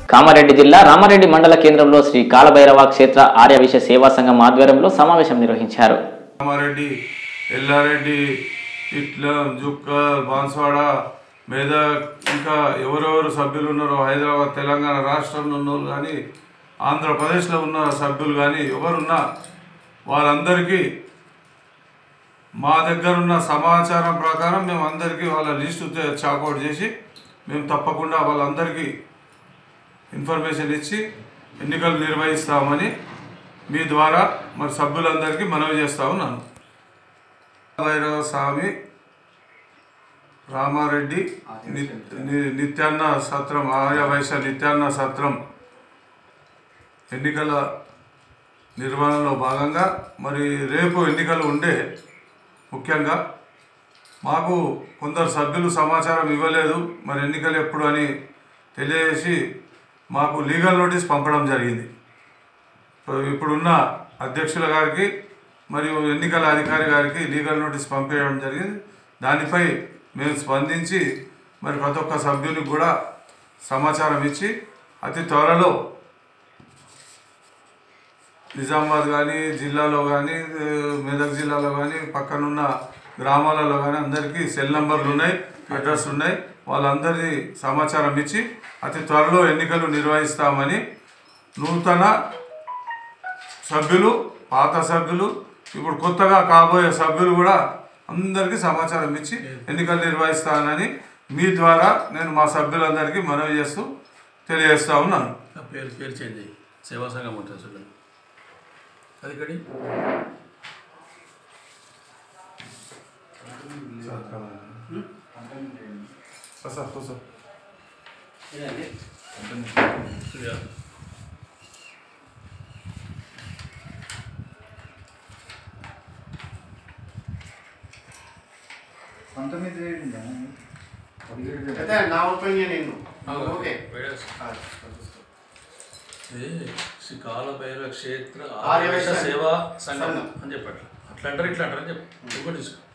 కామారెడ్డి జిల్లా రామారెడ్డి మండల కేంద్రంలో శ్రీ కాలభైరవ క్షేత్ర ఆర్యవిష సేవా సంఘం ఆధ్వర్యంలో సమావేశం నిర్వహించారు రామారెడ్డి ఎల్లారెడ్డి ఇట్లా జుక్కల్ బాన్స్వాడ మెదక్ ఇంకా ఎవరెవరు సభ్యులు ఉన్నారో హైదరాబాద్ తెలంగాణ రాష్ట్రంలో ఉన్న వాళ్ళు కానీ ఆంధ్రప్రదేశ్లో ఉన్న సభ్యులు కానీ ఎవరున్నా వాళ్ళందరికీ మా దగ్గర ఉన్న సమాచారం ప్రకారం మేము అందరికీ వాళ్ళ లిస్టు చాకౌట్ చేసి మేము తప్పకుండా వాళ్ళందరికీ ఇన్ఫర్మేషన్ ఇచ్చి ఎన్నికలు నిర్వహిస్తామని మీ ద్వారా మరి సభ్యులందరికీ మనవి చేస్తా ఉన్నాను భైరవ స్వామి రామారెడ్డి ని- ని- నిత్యాన్న సత్రం ఆర్య వైశ్య నిత్యాన్న సత్రం ఎన్నికల నిర్వహణలో భాగంగా మరి రేపు ఎన్నికలు ఉండే ముఖ్యంగా మాకు కొందరు సభ్యులు సమాచారం ఇవ్వలేదు మరి ఎన్నికలు ఎప్పుడు అని తెలియజేసి మాకు లీగల్ నోటీస్ పంపడం జరిగింది ఇప్పుడున్న అధ్యక్షుల గారికి మరియు ఎన్నికల అధికారి గారికి లీగల్ నోటీస్ పంపించడం జరిగింది దానిపై మేము స్పందించి మరి ప్రతి ఒక్క సభ్యునికి కూడా సమాచారం ఇచ్చి అతి త్వరలో నిజామాబాద్ కానీ జిల్లాలో కానీ మెదక్ జిల్లాలో కానీ పక్కనున్న గ్రామాలలో కానీ అందరికీ సెల్ నంబర్లు ఉన్నాయి అడ్రస్ ఉన్నాయి వాళ్ళందరినీ సమాచారం ఇచ్చి అతి త్వరలో ఎన్నికలు నిర్వహిస్తామని నూతన సభ్యులు పాత సభ్యులు ఇప్పుడు కొత్తగా కాబోయే సభ్యులు కూడా అందరికీ సమాచారం ఇచ్చి ఎన్నికలు నిర్వహిస్తానని మీ ద్వారా నేను మా సభ్యులందరికీ మనవి చేస్తూ తెలియజేస్తా ఉన్నాను ఆ పేరు పేరు చేంజ్ అయ్యి సేవా సంఘం ఉంటుంది అసలు అది కడి సార్ సార్ ఇక పంతొమ్మిది అయితే నా ఒపీనియన్ నేను ఓకే వైరస్. ఇది శ్రీ కాలభైరవ క్షేత్ర ఆర్యవైశ్య ఆర్యవైశ్య సేవా సంఘం సంఘం. అని చెప్పాడు అట్లా అంటారు ఇట్లా అంటారు అని చెప్పు ఇంకోటి తీసుకో